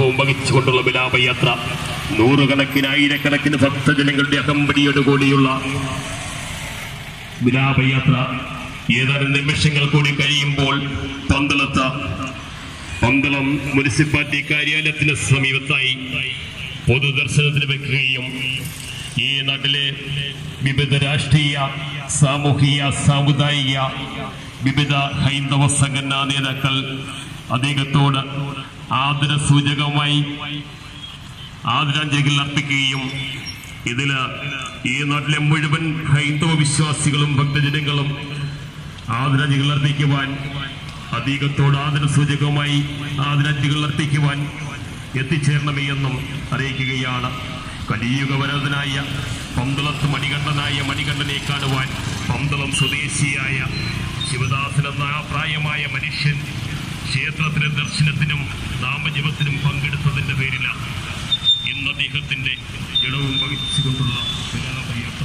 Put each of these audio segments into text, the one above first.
സുജകവും വഹിച്ചുകൊണ്ടുള്ള വിലാപയാത്ര നൂറുകണക്കിന് ആയിരക്കണക്കിന് ഭക്തജനങ്ങളുടെ അകമ്പടിയോട് കൂടിയുള്ള വിലാപയാത്ര ഏതാനും നിമിഷങ്ങൾ കൂടി കഴിയുമ്പോൾ പന്തളത്ത് പന്തളം മുനിസിപ്പാലിറ്റി കാര്യാലയത്തിന് സമീപത്തായി പൊതുദർശനത്തിന് വെക്കുകയും ഈ നാട്ടിലെ വിവിധ രാഷ്ട്രീയ സാമൂഹിക സാമുദായിക വിവിധ ഹൈന്ദവ സംഘടനാ നേതാക്കൾ അദ്ദേഹത്തോട് ആദരസൂചകമായി ആദരാഞ്ജലികൾ അർപ്പിക്കുകയും ഇതില് ഈ നാട്ടിലെ മുഴുവൻ ഹൈന്ദവ വിശ്വാസികളും ഭക്തജനങ്ങളും ആദരാഞ്ജലികൾ അർപ്പിക്കുവാൻ അദ്ദേഹത്തോട് ആദരസൂചകമായി ആദരാഞ്ജലികൾ അർപ്പിക്കുവാൻ എത്തിച്ചേരണമേ എന്നും അറിയിക്കുകയാണ് കലിയുഗവരതനായ പന്തളത്ത് മണികണ്ഠനായ മണികണ്ഠനെ കാണുവാൻ പന്തളം സ്വദേശിയായ ശിവദാസൻ എന്ന ആ പ്രായമായ മനുഷ്യൻ ക്ഷേത്രത്തിലെ ദർശനത്തിനും നാമജപത്തിനും പങ്കെടുത്തതിന്റെ പേരിലാണ് ഇന്ന് അദ്ദേഹത്തിന്റെ ജഡവും വഹിച്ചുകൊണ്ടുള്ള വിലാപയാത്ര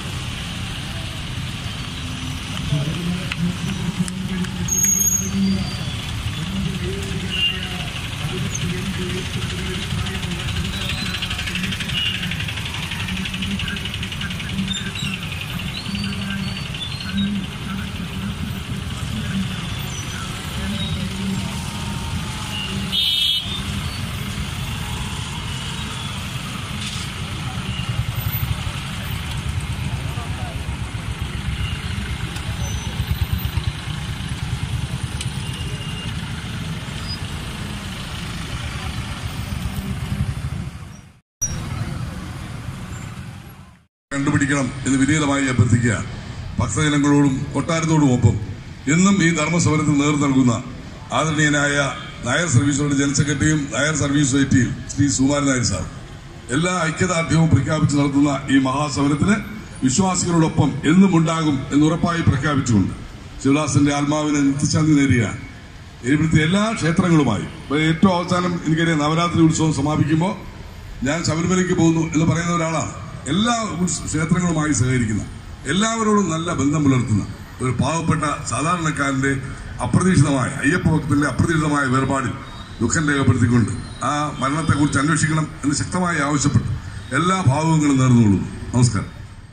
കണ്ടുപിടിക്കണം എന്ന് വിനീതമായി അഭ്യർത്ഥിക്കുകയാണ് ഭക്തജനങ്ങളോടും കൊട്ടാരത്തോടും ഒപ്പം എന്നും ഈ ധർമ്മസമരത്തിന് നേതൃത്വം നൽകുന്ന ആദരണീയനായ നായർ സർവീസുകളുടെ ജനറൽ സെക്രട്ടറിയും നായർ സർവീസ് സൊസൈറ്റിയും ശ്രീ സുമാരൻ നായർ സാർ എല്ലാ ഐക്യദാർഢ്യവും പ്രഖ്യാപിച്ച് നടത്തുന്ന ഈ മഹാസമരത്തിന് വിശ്വാസികളോടൊപ്പം എന്നും ഉണ്ടാകും എന്ന് ഉറപ്പായി പ്രഖ്യാപിച്ചുകൊണ്ട് ശിവദാസന്റെ ആത്മാവിന് നിത്യശാന്തി നേരുകയാണ് ഇവിടുത്തെ എല്ലാ ക്ഷേത്രങ്ങളുമായി ഇപ്പൊ ഏറ്റവും അവസാനം എനിക്കറിയാം നവരാത്രി ഉത്സവം സമാപിക്കുമ്പോൾ ഞാൻ ശബരിമലയ്ക്ക് പോകുന്നു എന്ന് പറയുന്ന ഒരാളാണ് എല്ലാ ഉത്സ- ക്ഷേത്രങ്ങളുമായി സഹകരിക്കുന്ന എല്ലാവരോടും നല്ല ബന്ധം പുലർത്തുന്ന ഒരു പാവപ്പെട്ട സാധാരണക്കാരന്റെ അപ്രതീക്ഷിതമായ അയ്യപ്പ ഭക്തന്റെ അപ്രതീക്ഷിതമായ വേർപാടിൽ ദുഃഖം രേഖപ്പെടുത്തിക്കൊണ്ട് ആ മരണത്തെക്കുറിച്ച് അന്വേഷിക്കണം എന്ന് ശക്തമായി ആവശ്യപ്പെട്ടു എല്ലാ ഭാവങ്ങളും നേർന്നുകൊള്ളുന്നു നമസ്കാരം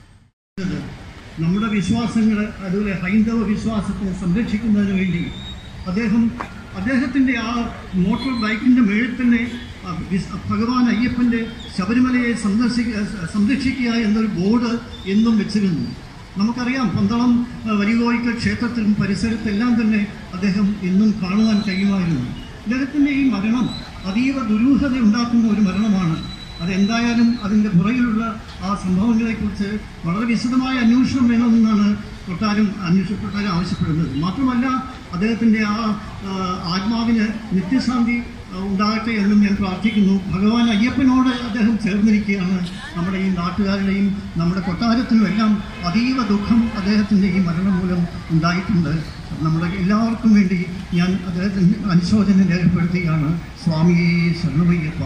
നമ്മുടെ വിശ്വാസങ്ങൾ അതുപോലെ ഹൈന്ദവ വിശ്വാസത്തെ സംരക്ഷിക്കുന്നതിന് വേണ്ടി അദ്ദേഹം അദ്ദേഹത്തിൻ്റെ ആ മോട്ടോർ ബൈക്കിൻ്റെ മേളിൽ തന്നെ ആ വിസ്- ഭഗവാൻ അയ്യപ്പൻ്റെ ശബരിമലയെ സന്ദർശിക്കുക സംരക്ഷിക്കുക എന്നൊരു ബോർഡ് എന്നും വെച്ചിരുന്നു നമുക്കറിയാം പന്തളം ആ, വലിയകോയിക്കൽ ക്ഷേത്രത്തിലും പരിസരത്തെല്ലാം തന്നെ അദ്ദേഹം എന്നും കാണുവാൻ കഴിയുമായിരുന്നു അദ്ദേഹത്തിൻ്റെ ഈ മരണം അതീവ ദുരൂഹത ഉണ്ടാക്കുന്ന ഒരു മരണമാണ് അതെന്തായാലും അതിൻ്റെ പുറകിലുള്ള ആ സംഭവങ്ങളെക്കുറിച്ച് വളരെ വിശദമായ അന്വേഷണം വേണമെന്നാണ് കൊട്ടാരം അന്വേഷണ കൊട്ടാരം ആവശ്യപ്പെടുന്നത് മാത്രമല്ല അദ്ദേഹത്തിൻ്റെ ആ ആ, ആത്മാവിന് നിത്യശാന്തി ആ, ഉണ്ടാകട്ടെ എന്നും ഞാൻ പ്രാർത്ഥിക്കുന്നു ഭഗവാൻ അയ്യപ്പനോട് അദ്ദേഹം ചേർന്നിരിക്കുകയാണ് നമ്മുടെ ഈ നാട്ടുകാരുടെയും നമ്മുടെ കൊട്ടാരത്തിനും എല്ലാം അതീവ ദുഃഖം അദ്ദേഹത്തിൻ്റെ ഈ മരണം മൂലം ഉണ്ടായിട്ടുണ്ട് നമ്മുടെ എല്ലാവർക്കും വേണ്ടി ഞാൻ അദ്ദേഹത്തിന് അനുശോചനം രേഖപ്പെടുത്തുകയാണ് സ്വാമിയെ ശരണമയ്യപ്പ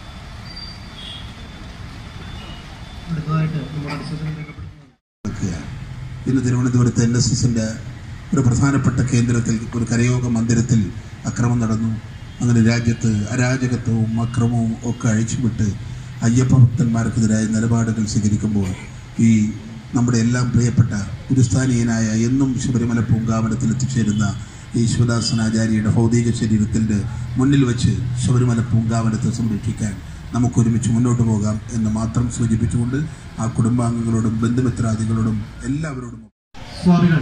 അടുത്തതായിട്ട് നമ്മുടെ അനുശോചനം രേഖപ്പെടുത്തുന്നത് നടക്കുകയാണ് ഇന്ന് തിരുവനന്തപുരത്ത് എൻ എസ് എസിൻ്റെ ഒരു പ്രധാനപ്പെട്ട കേന്ദ്രത്തിൽ ഒരു കരയോഗ മന്ദിരത്തിൽ അക്രമം നടന്നു അങ്ങനെ രാജ്യത്ത് അരാജകത്വവും അക്രമവും ഒക്കെ അഴിച്ചുവിട്ട് അയ്യപ്പ ഭക്തന്മാർക്കെതിരായ നിലപാടുകൾ സ്വീകരിക്കുമ്പോൾ ഈ നമ്മുടെ എല്ലാം പ്രിയപ്പെട്ട ഗുരുസ്ഥാനീയനായ എന്നും ശബരിമല പൂങ്കാവനത്തിൽ എത്തിച്ചേരുന്ന ഈ ശിവദാസനാചാര്യയുടെ ഭൗതിക ശരീരത്തിൻ്റെ മുന്നിൽ വെച്ച് ശബരിമല പൂങ്കാവനത്തെ സംരക്ഷിക്കാൻ നമുക്കൊരുമിച്ച് മുന്നോട്ട് പോകാം എന്ന് മാത്രം സൂചിപ്പിച്ചുകൊണ്ട് ആ കുടുംബാംഗങ്ങളോടും ബന്ധുമിത്രാദികളോടും എല്ലാവരോടും സ്വാമികൾ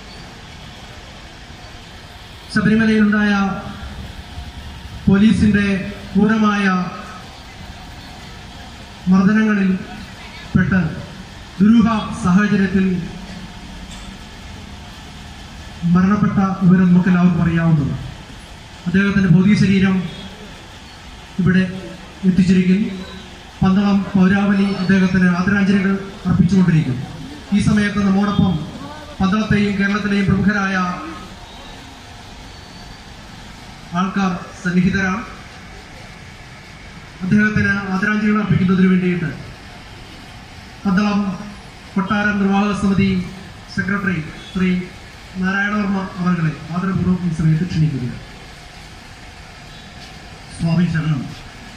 ശബരിമലയിലുണ്ടായ പോലീസിന്റെ ക്രൂരമായ മർദ്ദനങ്ങളിൽ പെട്ട് ദുരൂഹ സാഹചര്യത്തിൽ മരണപ്പെട്ട വിവരം നമുക്ക് എല്ലാവർക്കും അറിയാവുന്നത് അദ്ദേഹത്തിന്റെ ഭൗതിക ശരീരം ഇവിടെ എത്തിച്ചിരിക്കുന്നു പന്തളം പൗരാവലി അദ്ദേഹത്തിന് ആദരാഞ്ജലികൾ അർപ്പിച്ചുകൊണ്ടിരിക്കുന്നു ഈ സമയത്ത് നമ്മോടൊപ്പം പന്തളത്തെയും കേരളത്തിലെയും പ്രമുഖരായ ആൾക്കാർ സന്നിഹിതരാണ് അദ്ദേഹത്തിന് ആദരാഞ്ജലികൾ അർപ്പിക്കുന്നതിന് വേണ്ടിയിട്ട് പന്തളം കൊട്ടാരം നിർവാഹക സമിതി സെക്രട്ടറി ശ്രീ നാരായണവർമ്മ അവരുടെ ആദരപൂർവ്വം ഈ സമയത്ത് ക്ഷണിക്കുകയാണ് സ്വാമി ശരണം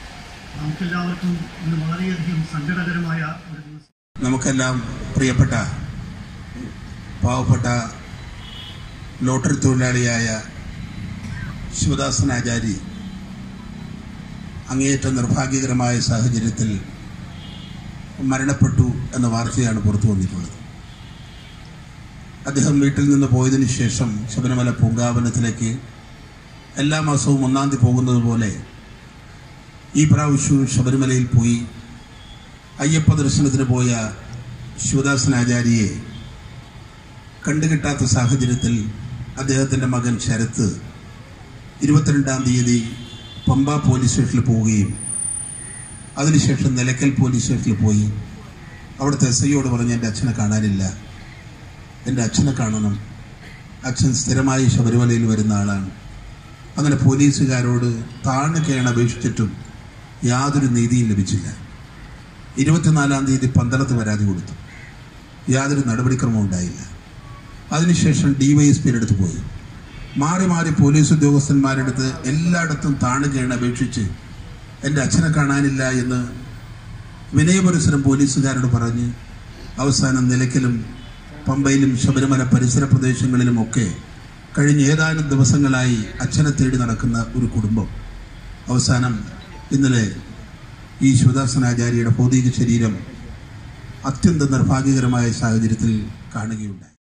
നമുക്കെല്ലാവർക്കും ഇന്ന് വളരെയധികം സങ്കടകരമായ ഒരു ദിവസം നമുക്കെല്ലാം പ്രിയപ്പെട്ട പാവപ്പെട്ട ലോട്ടറി തൊഴിലാളിയായ ശിവദാസൻ ആചാരി അങ്ങേയറ്റം നിർഭാഗ്യകരമായ സാഹചര്യത്തിൽ മരണപ്പെട്ടു എന്ന വാർത്തയാണ് പുറത്തു വന്നിട്ടുള്ളത് അദ്ദേഹം വീട്ടിൽ നിന്ന് പോയതിനു ശേഷം ശബരിമല പൂങ്കാവനത്തിലേക്ക് എല്ലാ മാസവും ഒന്നാം തീയതി പോകുന്നത് പോലെ ഈ പ്രാവശ്യവും ശബരിമലയിൽ പോയി അയ്യപ്പ ദർശനത്തിന് പോയ ശിവദാസൻ ആചാര്യയെ കണ്ടുകിട്ടാത്ത സാഹചര്യത്തിൽ അദ്ദേഹത്തിൻ്റെ മകൻ ശരത്ത് ഇരുപത്തിരണ്ടാം തീയതി പമ്പ പോലീസ് സ്റ്റേഷനിൽ പോവുകയും അതിനുശേഷം നിലയ്ക്കൽ പോലീസ് സ്റ്റേഷനിൽ പോയി അവിടുത്തെ എസ് ഐയോട് പറഞ്ഞ് എൻ്റെ അച്ഛനെ കാണാനില്ല എൻ്റെ അച്ഛനെ കാണണം അച്ഛൻ സ്ഥിരമായി ശബരിമലയിൽ വരുന്ന ആളാണ് അങ്ങനെ പോലീസുകാരോട് താഴ്ന്നു കേണ അപേക്ഷിച്ചിട്ടും യാതൊരു നീതിയും ലഭിച്ചില്ല ഇരുപത്തിനാലാം തീയതി പന്തളത്ത് പരാതി കൊടുത്തു യാതൊരു നടപടിക്രമവും ഉണ്ടായില്ല അതിനുശേഷം ഡിവൈഎസ്പിയുടെ അടുത്ത് പോയി മാറി മാറി പോലീസ് ഉദ്യോഗസ്ഥന്മാരുടെ അടുത്ത് എല്ലായിടത്തും താണുകയാണ് അപേക്ഷിച്ച് എൻ്റെ അച്ഛനെ കാണാനില്ല എന്ന് വിനയപരിസരം പോലീസുകാരോട് പറഞ്ഞ് അവസാനം നിലയ്ക്കലും പമ്പയിലും ശബരിമല പരിസര പ്രദേശങ്ങളിലുമൊക്കെ കഴിഞ്ഞ ഏതാനും ദിവസങ്ങളായി അച്ഛനെ തേടി നടക്കുന്ന ഒരു കുടുംബം അവസാനം ഇന്നലെ ഈ ശിവദാസനാചാര്യയുടെ ഭൗതിക ശരീരം അത്യന്തം നിർഭാഗ്യകരമായ സാഹചര്യത്തിൽ കാണുകയുണ്ടായി